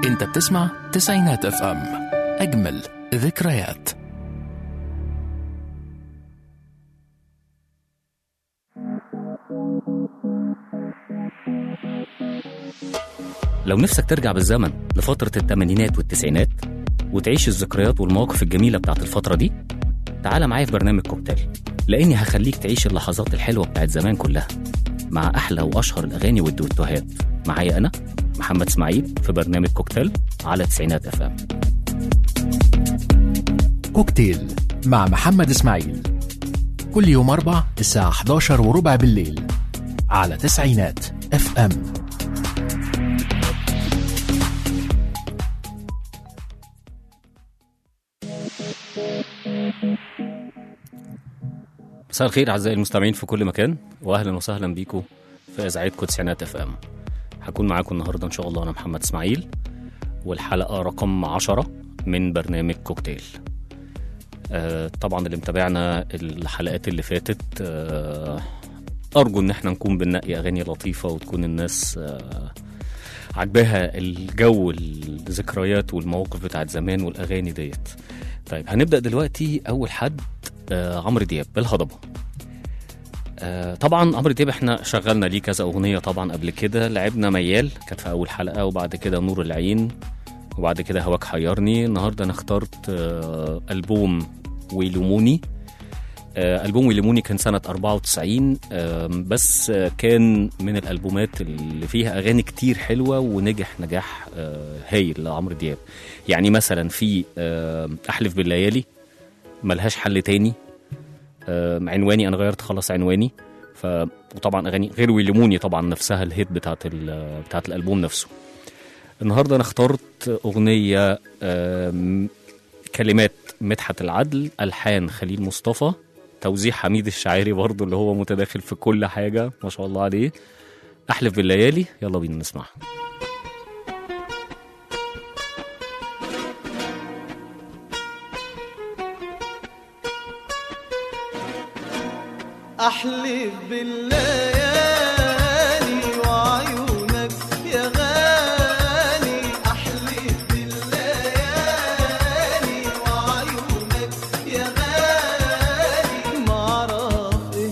انت بتسمع تسعينات اف ام اجمل ذكريات لو نفسك ترجع بالزمن لفترة الثمانينات والتسعينات وتعيش الذكريات والمواقف الجميلة بتاعت الفترة دي تعال معايا في برنامج كوكتيل لأني هخليك تعيش اللحظات الحلوة بتاعت زمان كلها مع أحلى وأشهر الأغاني والدوتوهات معايا أنا محمد إسماعيل في برنامج كوكتيل على تسعينات اف ام كوكتيل مع محمد اسماعيل كل يوم اربع الساعة 11 وربع بالليل على تسعينات اف ام مساء الخير أعزائي المستمعين في كل مكان وأهلا وسهلا بيكم في إذاعتكم تسعينات اف ام هكون معاكم النهاردة إن شاء الله أنا محمد إسماعيل والحلقة رقم عشرة من برنامج كوكتيل آه طبعا اللي متابعنا الحلقات اللي فاتت آه أرجو إن احنا نكون بننقي أغاني لطيفة وتكون الناس آه عجباها الجو الذكريات والمواقف بتاعت زمان والأغاني ديت طيب هنبدأ دلوقتي أول حد آه عمرو دياب بالهضبة آه طبعا عمرو دياب احنا شغلنا ليه كذا اغنيه طبعا قبل كده لعبنا ميال كانت في اول حلقه وبعد كده نور العين وبعد كده هواك حيرني النهارده انا اخترت آه البوم ويلوموني آه البوم ويلوموني كان سنه 94 آه بس آه كان من الالبومات اللي فيها اغاني كتير حلوه ونجح نجاح آه هايل لعمرو دياب يعني مثلا في آه احلف بالليالي ملهاش حل تاني آه، عنواني انا غيرت خلاص عنواني ف وطبعا اغاني غير ويلموني طبعا نفسها الهيت بتاعت ال... بتاعت الالبوم نفسه النهارده انا اخترت اغنيه آم، كلمات مدحت العدل الحان خليل مصطفى توزيع حميد الشاعري برضه اللي هو متداخل في كل حاجه ما شاء الله عليه احلف بالليالي يلا بينا نسمعها أحلف بالليالي وعيونك يا غالي أحلف بالليالي وعيونك يا غالي معرف إيه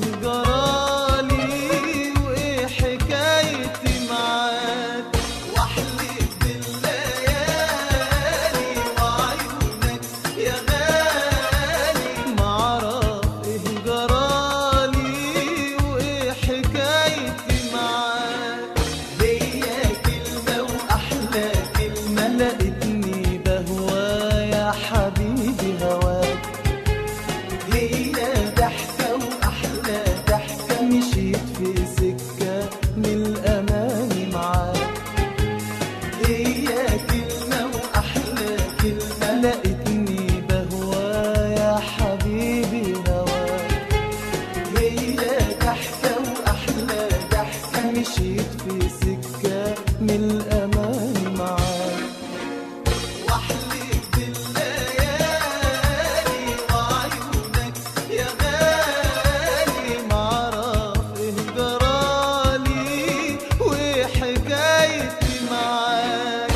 جرالي وإيه حكايتي معاك وأحلف بالليالي وعيونك يا غالي معرف إيه جرالي وإيه حكايتي معاك ليا كلمة وأحلى كلمة لقيتني بهوا يا حبيبي هواك هي ضحكة وأحلى ضحكة مشيت في سكة من الأمان معاك هي كلمة وأحلى كلمة لقيتني بهوا يا حبيبي هواك هي ضحكة وأحلى ضحكة مشيت في سكة من الأمان معاك واحلف بالليالي وعيونك يا غالي معرف ايه جرالي وايه حكايتي معاك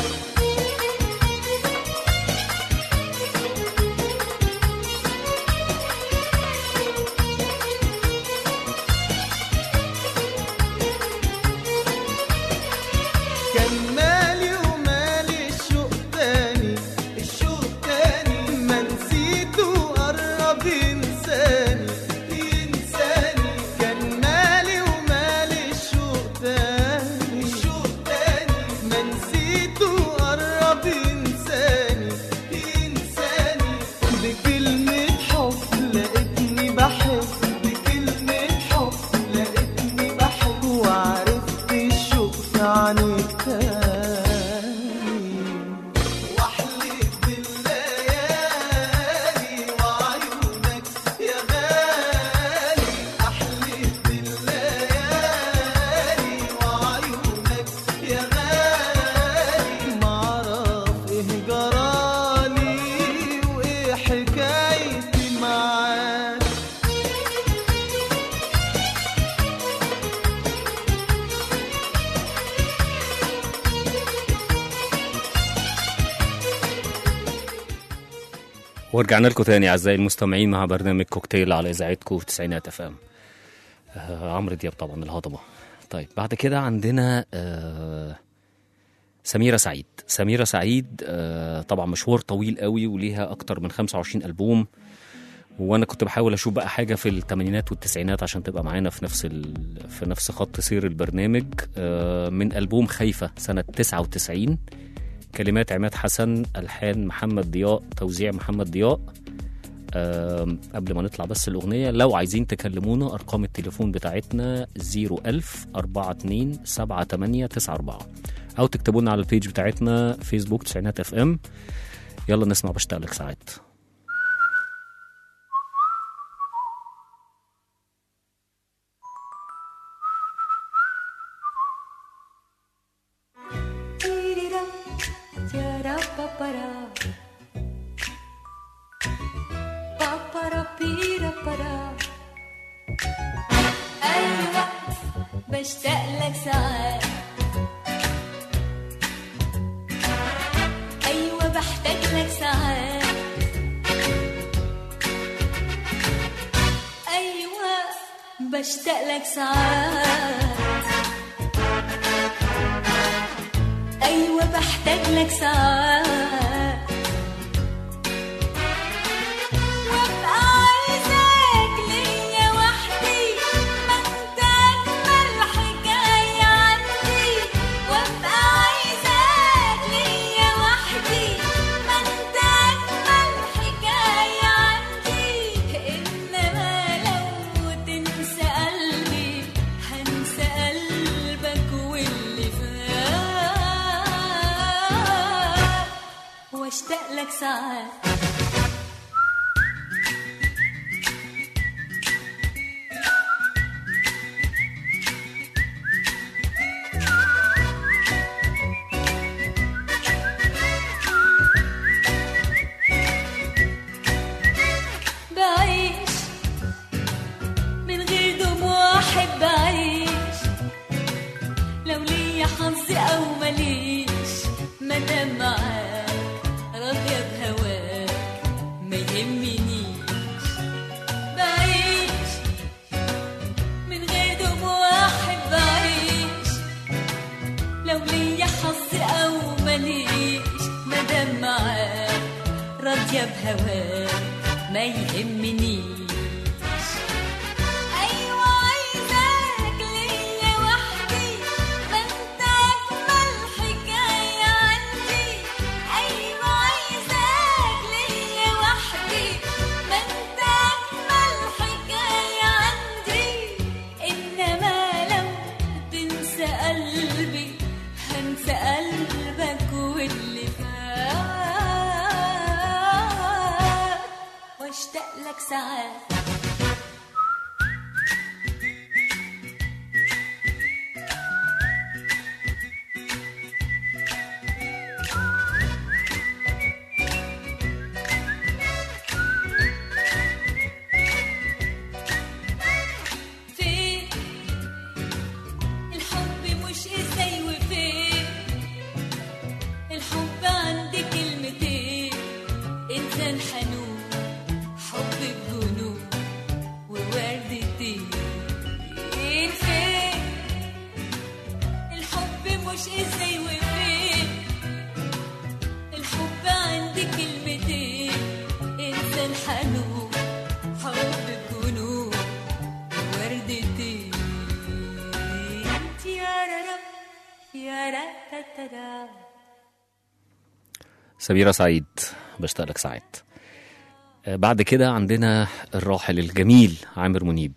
ورجعنا لكم تاني اعزائي المستمعين مع برنامج كوكتيل على اذاعتكم في تسعينات اف ام آه عمرو دياب طبعا الهضبه طيب بعد كده عندنا آه سميرة سعيد سميرة سعيد آه طبعا مشوار طويل قوي وليها اكتر من 25 البوم وانا كنت بحاول اشوف بقى حاجه في الثمانينات والتسعينات عشان تبقى معانا في نفس ال... في نفس خط سير البرنامج آه من البوم خايفه سنه 99 كلمات عماد حسن الحان محمد ضياء توزيع محمد ضياء آم، قبل ما نطلع بس الأغنية لو عايزين تكلمونا أرقام التليفون بتاعتنا 01000 42 78 94 أو تكتبوا لنا على البيج بتاعتنا فيسبوك تسعينات اف ام يلا نسمع بشتاق لك ساعات Tirira, tiara papara. Papara pira para. أيوة بشتاق لك ساعات أيوة بحتاج لك ساعات أيوة بشتاق لك ساعات أيوة بحتاج لك ساعات وأبقى عايزاك ليا وحدي ما أنت أجمل حكاية عندي وأبقى عايزاك ليا وحدي ما أنت أجمل حكاية عندي إنما لو تنسى قلبي هنسى قلبك واللي فات واشتاق لك ساعات بعيش من غير دموع احب اعيش لو ليا حظ او ماليش ما دام معاك راضيه بهواك ما يهمنيش بعيش من غير دموع احب اعيش لو ليا حظ او ماليش ما دام معاك راضيه بهواك ما يهمنيش أيوة عايزاك ليا وحدي ما أنت أجمل حكاية عندي أيوة عايزاك ليا وحدي ما أنت أجمل حكاية عندي إنما لو تنسى قلبي هنسى قلبك واللي فات واشتاق لك ساعات فين الحب مش ازاي وفين الحب عندي كلمتين انسان حنون حب بجنون ووردتين فين الحب مش ازاي وفين الحب عندي كلمتين انسان حنون حب بجنون وردتين تيارارا يارا تاتارا سميرة سعيد بشتاق لك ساعات آه، بعد كده عندنا الراحل الجميل عامر منيب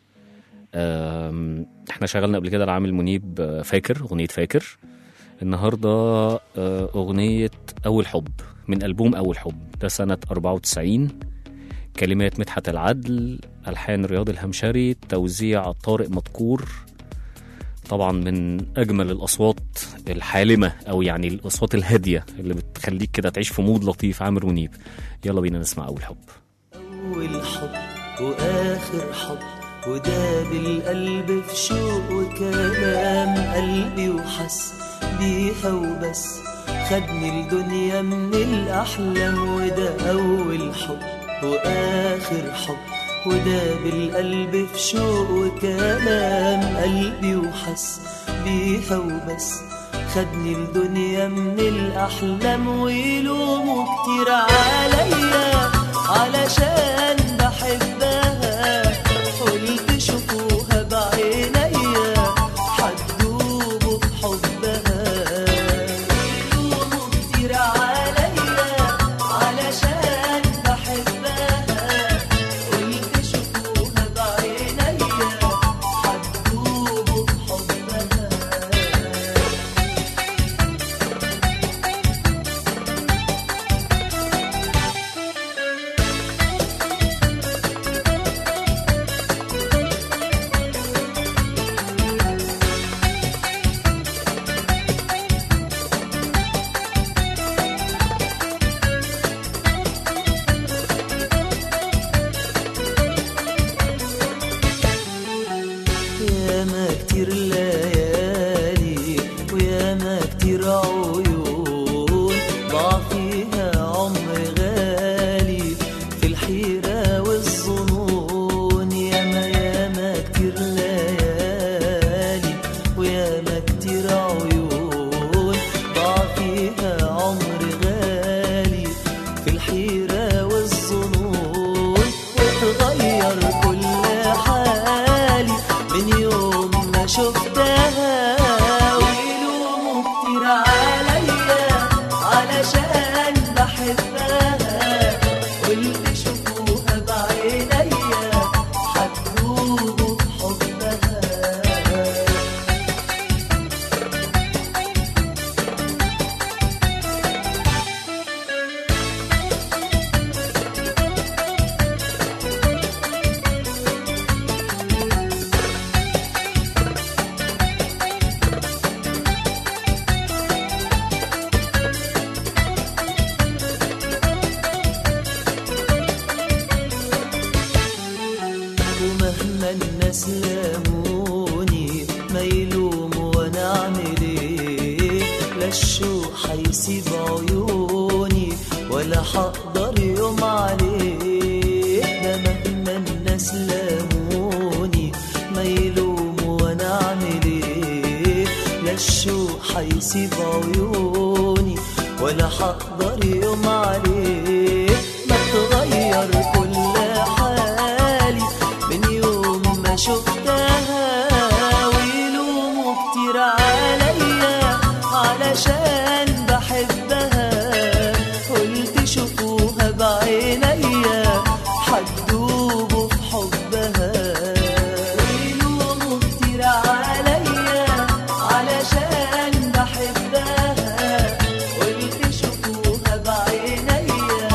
آم، احنا شغلنا قبل كده لعامر منيب آه، فاكر اغنية فاكر النهاردة آه، اغنية اول حب من البوم اول حب ده سنة 94 كلمات مدحت العدل الحان رياض الهمشري توزيع طارق مدكور طبعا من اجمل الاصوات الحالمه او يعني الاصوات الهاديه اللي بتخليك كده تعيش في مود لطيف عامر منيب يلا بينا نسمع اول حب أول حب وآخر حب وداب القلب في شوق وكلام قلبي وحس بيها وبس خدني الدنيا من الأحلام وده أول حب وآخر حب وده بالقلب في شوق وكلام قلبي وحس بيها وبس خدني الدنيا من الأحلام ويلوموا كتير عليا علشان بحبها قلت شوفوها بعينيا حتدوبوا بحبها يلوموا كتير عليا علشان بحبها قلت شوفوها بعينيا حتدوبوا بحبها ياما كتير ليالي وياما كتير عيون ضاع فيها عمر غالي في الحيرة والظنون ياما ياما كتير ليالي وياما كتير عيون ضاع فيها عمر غالي في الحيرة والظنون وتغير كل حالي من يوم ما شفتها ويلوموا كتير عليا علشان بحبها واللي شوفوها بعينيا حتدوبوا بحبها ومهما الناس لاموني ما يلوموا وانا اعمل ايه لا الشوق حيسيب عيوني ولا حقدر يوم عليه ده مهما الناس لاموني ما يلوموا وانا اعمل ايه لا الشوق حيسيب عيوني ولا حقدر يوم عليه ما تغير كل حالي من يوم ما شفتها ويلوموا كتير عليا علشان بحبها قلت شوفوها بعينيا حتدوبوا في حبها ويلوموا كتير عليا علشان بحبها قلت شوفوها بعينيا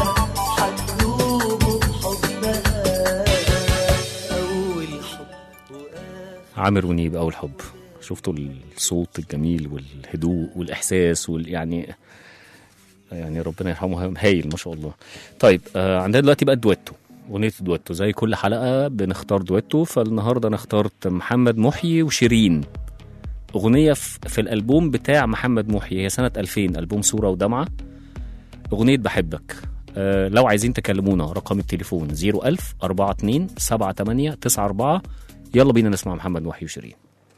حتدوبوا في حبها أول حب وآخر عامر ونيب أول حب شفتوا الصوت الجميل والهدوء والإحساس وال يعني يعني ربنا يرحمه هايل ما شاء الله طيب آه عندنا دلوقتي بقى الدويتو أغنية الدويتو زي كل حلقة بنختار دويتو فالنهاردة أنا اخترت محمد محيي وشيرين أغنية في في الألبوم بتاع محمد محيي هي سنة 2000 ألبوم صورة ودمعة أغنية بحبك آه لو عايزين تكلمونا رقم التليفون 01000 42 78 94 يلا بينا نسمع محمد محيي وشيرين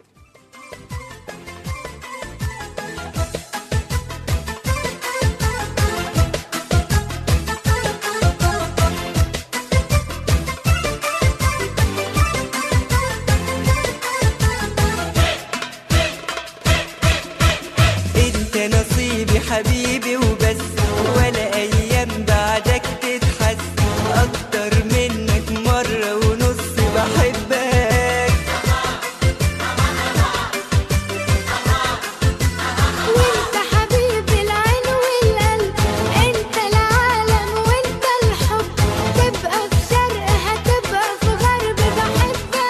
انت نصيبي حبيبي وبس ولا ايام بعدك تتحس اكتر منك مرة ونص بحبك وانت حبيب العين والقلب انت العالم وانت الحب تبقى في شرق هتبقى في غرب بحبك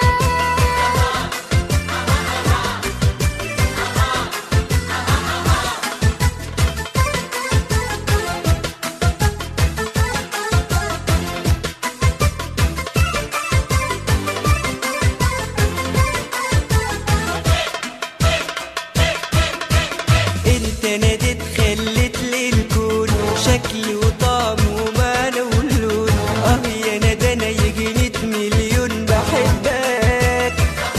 انت ناديت خليت شكل وطعم ومعنى ولون اه يا ندى انا يجي 100 مليون بحبك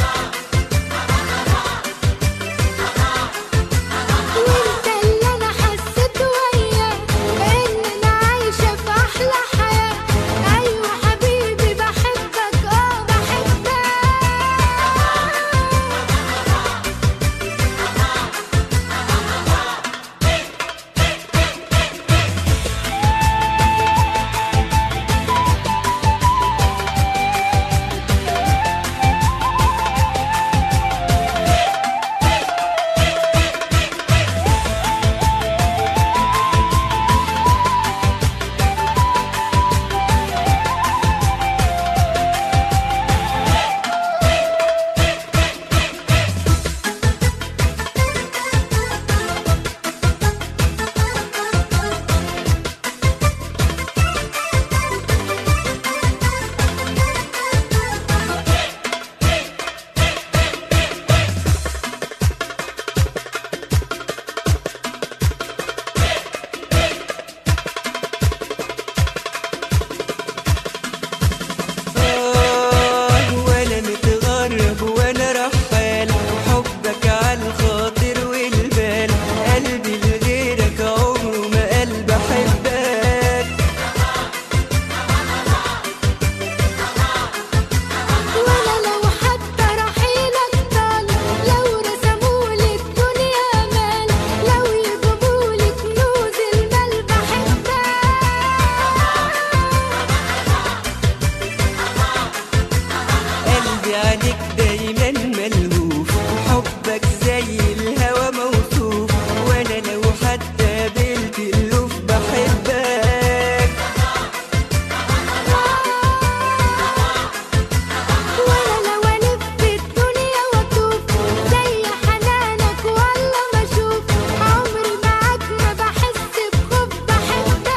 وانت اللي انا حسيت وياه ان انا عايشه في احلى حياه ايوه حبيبي بحبك اه بحبك آه وانا متغرب وانا رحال حبك عالخاطر والبال قلبي لغيرك عمره ما قال بحبك وانا لو حتى رحيلك طال لو رسمولي الدنيا مال لو يجيبولي كنوز المال بحبك قلبي عليك دايما ملهوف حبك زي الهوى موصوف وانا لو حتى قابلت اللوف بحبك وانا لو الف الدنيا واطوف زي حنانك والله ما اشوف عمري معاك ما بحس بخوف بحبك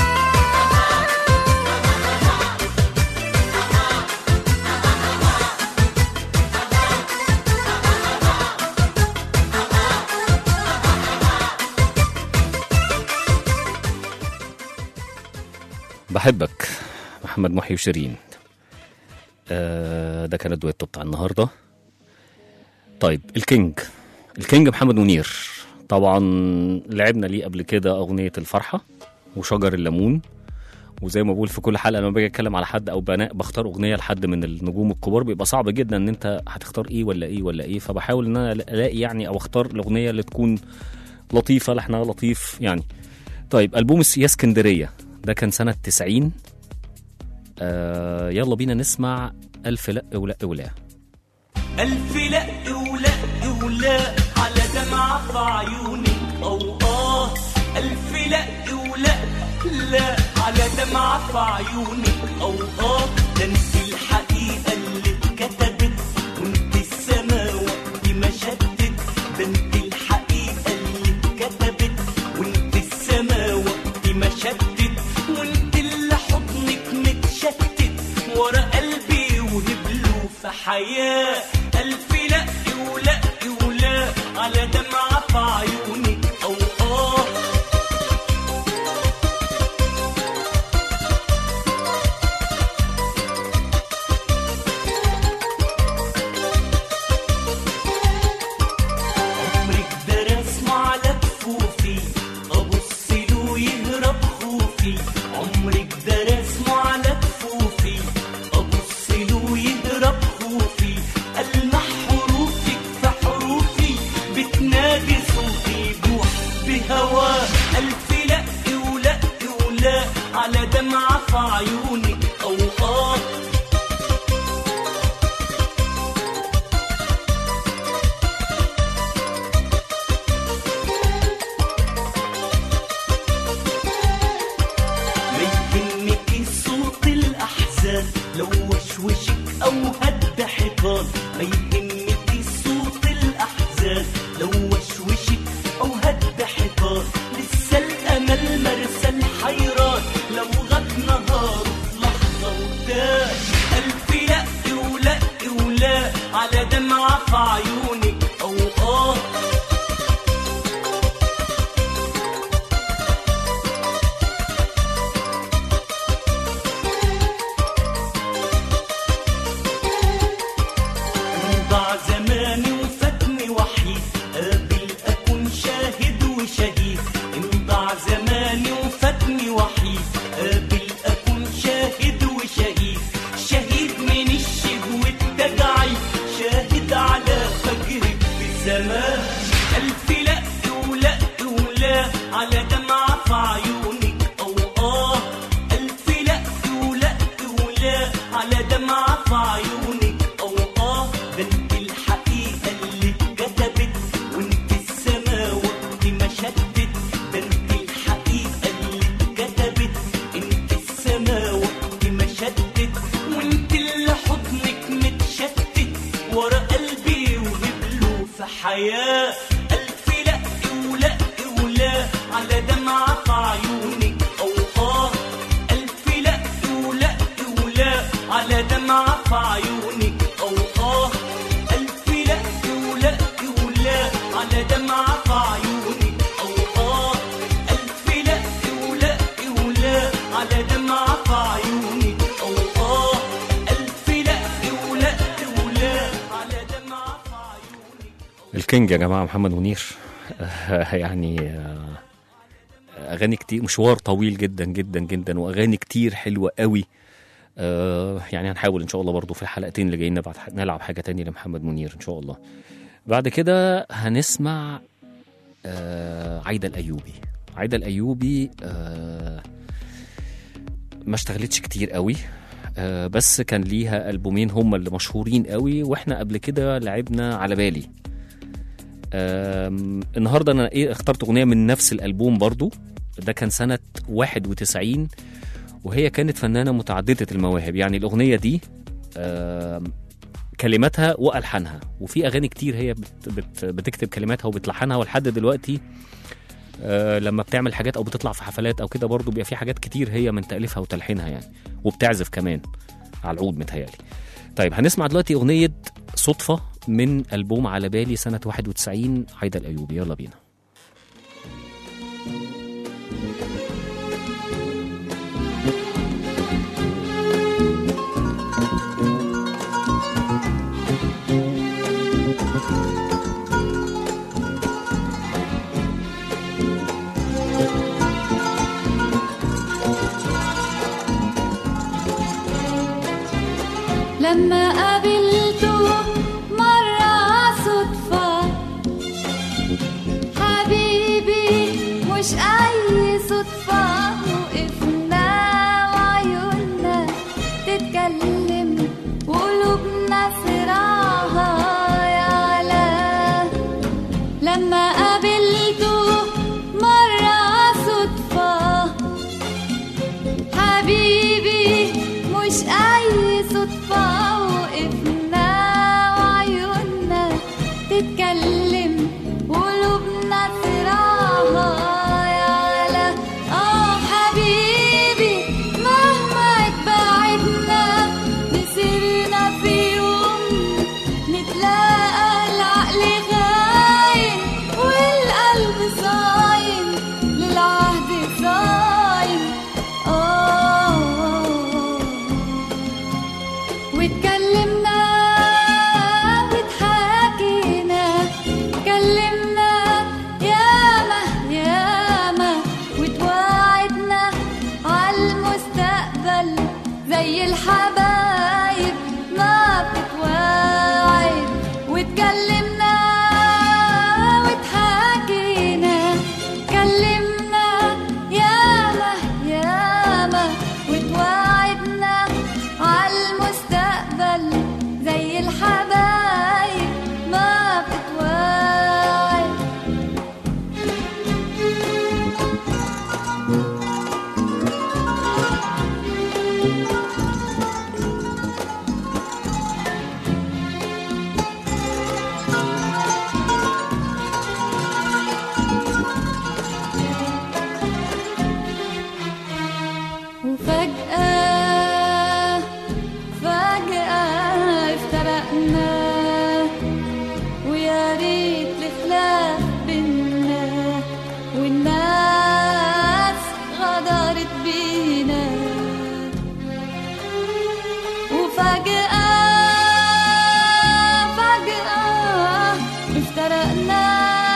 بحبك محمد محي وشيرين آه ده كان الدويتو بتاع النهارده طيب الكينج الكينج محمد منير طبعا لعبنا ليه قبل كده اغنيه الفرحه وشجر الليمون وزي ما بقول في كل حلقه لما باجي اتكلم على حد او بناء بختار اغنيه لحد من النجوم الكبار بيبقى صعب جدا ان انت هتختار ايه ولا ايه ولا ايه فبحاول ان انا الاقي يعني او اختار الاغنيه اللي تكون لطيفه لحنها لطيف يعني طيب البوم يا اسكندريه ده كان سنه 90 آه يلا بينا نسمع الف لا ولا ولا ألف لا ولا ولا على دمعة في عيونك أو آه ألف لا ولا لا على دمعة في عيونك أو آه ده انت الحقيقة اللي اتكتبت وانت السما وقت ما شتت ده انت الحقيقة اللي اتكتبت وانت السما وقت ما شتت وانت اللي حضنك متشتت ورا قلبي وهبله في حياة ألف لا ولا ولا على دمعة في عيونك أو آه عمرك ده رسمه على كفوفي ابص له يهرب خوفي عمرك ده رسمه على كفوفي ابص له يهرب خوفي المح حروفك في حروفي بتنادي صوتي يبوح بهواه الف لا ولا ولا على دمعه في عيونك او اه ما يهمك صوت الأحزان لو وشوشك أو هد حيطان ما يهمك صوت الأحزان لو وشوشك أو هد حيطان لسه الأمل مرسى الحيران لو غاب نهار حياة ألف لا ولا ولا على دمعة في عيونك أو آه ألف لا ولا ولا على دمعة في عيونك أو آه ده انت الحقيقة اللي اتكتبت وانت السما وقت ما شتت ده انت الحقيقة اللي اتكتبت انت السما وقت ما شتت وانت اللي حضنك متشتت ورا قلبي وهبله في حياة ألف لا ولا ولا على دمعة في عيونك أو آه ألف لا ولا ولا على دمعة في عيونك أو آه ألف لا ولا ولا على دمعة في عيونك أو آه ألف لا ولا ولا على دمعة في عيونك أو آه ألف لا ولا ولا على دمعة في عيونك الكينج يا جماعه محمد منير يعني آه، اغاني كتير مشوار طويل جدا جدا جدا واغاني كتير حلوه قوي آه، يعني هنحاول ان شاء الله برضو في الحلقتين اللي جايين نبعت نلعب حاجه تانية لمحمد منير ان شاء الله بعد كده هنسمع آه، عايده الايوبي عايده الايوبي آه، ما اشتغلتش كتير قوي آه، بس كان ليها البومين هم اللي مشهورين قوي واحنا قبل كده لعبنا على بالي آم، النهارده انا ايه اخترت اغنيه من نفس الالبوم برضو ده كان سنه 91 وهي كانت فنانه متعدده المواهب يعني الاغنيه دي آم، كلماتها والحانها وفي اغاني كتير هي بت بت بتكتب كلماتها وبتلحنها ولحد دلوقتي آه، لما بتعمل حاجات او بتطلع في حفلات او كده برضو بيبقى في حاجات كتير هي من تاليفها وتلحينها يعني وبتعزف كمان على العود متهيألي طيب هنسمع دلوقتي اغنيه صدفه من البوم على بالي سنه 91 عايده الايوبي يلا بينا لما قابلته مرة صدفة حبيبي مش أي صدفة وقفنا وعيوننا تتكلم وقلوبنا صراعها يعلى لما قابلته مرة صدفة حبيبي مش أي صدفة وقفنا وعيوننا تتكلم وقلوبنا صراعها يعلى آه حبيبي مهما اتبعدنا مسيرنا في يوم نتلاقى العقل غايم والقلب صايم للعهد صايم آه واتكلمنا واتحاكينا كلمنا ياما ياما وتواعدنا عالمستقبل زي الحبايب ما بتتواعد واتكلمنا واتحاكينا كلمنا ياما ياما وتواعدنا عالمستقبل زي الحبايب ما بتتواعد وفجأة فجأة افترقنا ويا ريت الخلاف بينا والناس غدرت بينا وفجأة فجأة افترقنا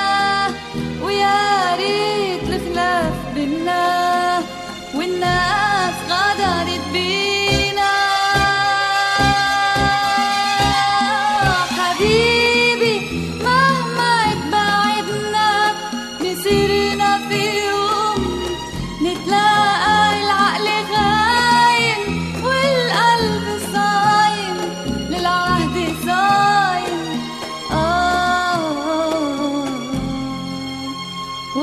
ويا ريت الخلاف بينا والناس غدرت بينا حبيبي مهما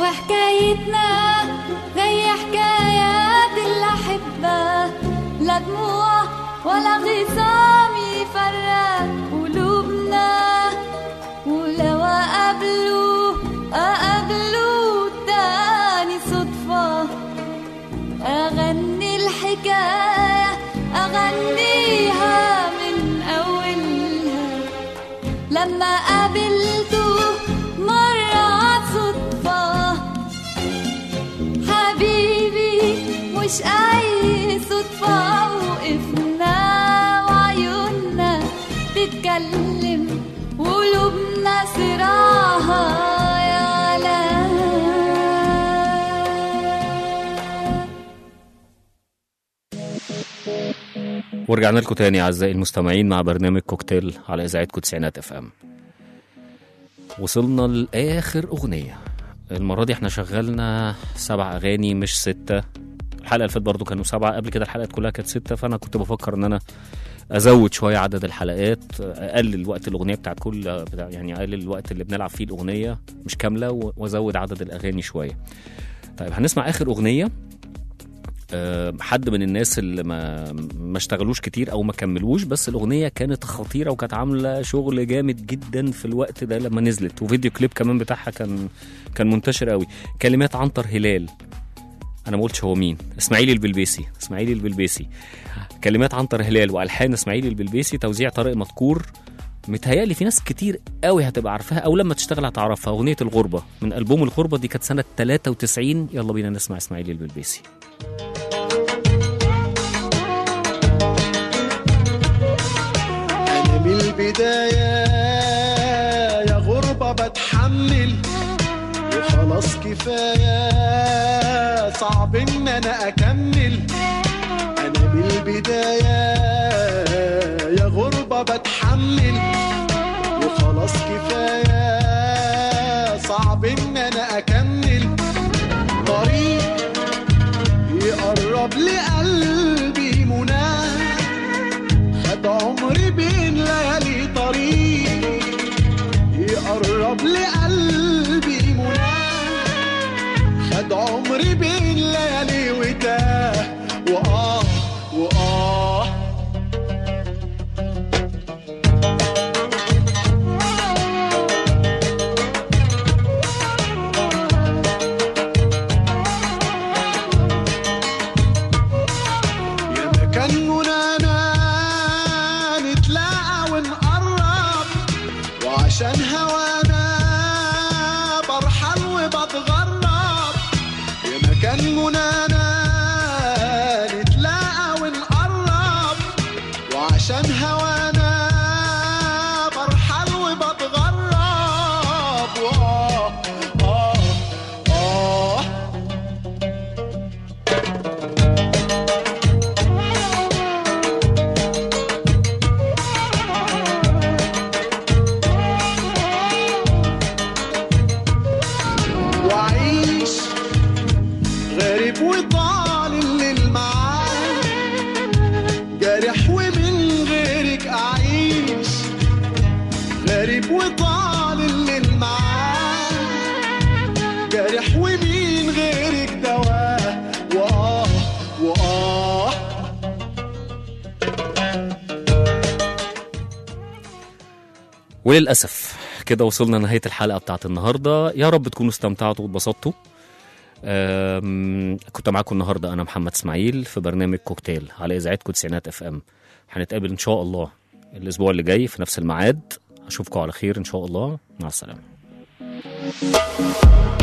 وحكايتنا زي حكايات الأحبة لا دموع ولا غصام يفرق قلوبنا ولو أقابلوا أقابلوا تاني صدفة أغني الحكاية أغنيها من أولها لما قابلته مرة صدفة حبيبي مش أي صدفة وقفنا وعيوننا تتكلم وقلوبنا صراعها يعلى ورجعنا لكم تاني اعزائي المستمعين مع برنامج كوكتيل على اذاعتكم تسعينات اف ام وصلنا لاخر اغنيه المره دي احنا شغلنا سبع اغاني مش سته الحلقه اللي فاتت برضه كانوا سبعه قبل كده الحلقات كلها كانت سته فانا كنت بفكر ان انا ازود شويه عدد الحلقات اقلل وقت الاغنيه بتاع كل بتاع يعني اقلل الوقت اللي بنلعب فيه الاغنيه مش كامله و- وازود عدد الاغاني شويه طيب هنسمع اخر اغنيه آه، حد من الناس اللي ما ما اشتغلوش كتير او ما كملوش بس الاغنيه كانت خطيره وكانت عامله شغل جامد جدا في الوقت ده لما نزلت وفيديو كليب كمان بتاعها كان كان منتشر قوي كلمات عنتر هلال انا ما قلتش هو مين اسماعيل البلبيسي اسماعيل البلبيسي كلمات عنتر هلال والحان اسماعيل البلبيسي توزيع طارق مدكور متهيألي في ناس كتير قوي هتبقى عارفاها او لما تشتغل هتعرفها اغنيه الغربه من البوم الغربه دي كانت سنه 93 يلا بينا نسمع اسماعيل البلبيسي أنا من البداية يا غربة بتحمل وخلاص كفاية صعب إن أنا أكمل أنا من البداية يا غربة بتحمل وخلاص كفاية صعب إن أنا أكمل طريق يقرب لقلبي مناه خد عمري بين ليالي طريق يقرب لقلبي مناه خد عمري بين ليالي وتاه وآه وآه يا مكان منانا نتلاقى ونقرب وعشان هوانا برحل وبتغرب يا مكان منانا نتلاقى ونقرب وعشان هوانا برحل وبتغرب وآه آه آه وعيش غريب وطال الليل معاه جارح ومن غيرك أعيش غريب وطال الليل معاه جارح ومين غيرك دواه وآه وآه وللاسف كده وصلنا لنهايه الحلقه بتاعت النهارده يا رب تكونوا استمتعتوا واتبسطتوا أم، كنت معاكم النهارده انا محمد اسماعيل في برنامج كوكتيل على اذاعتكم تسعينات اف ام هنتقابل ان شاء الله الاسبوع اللي جاي في نفس الميعاد اشوفكم على خير ان شاء الله مع السلامه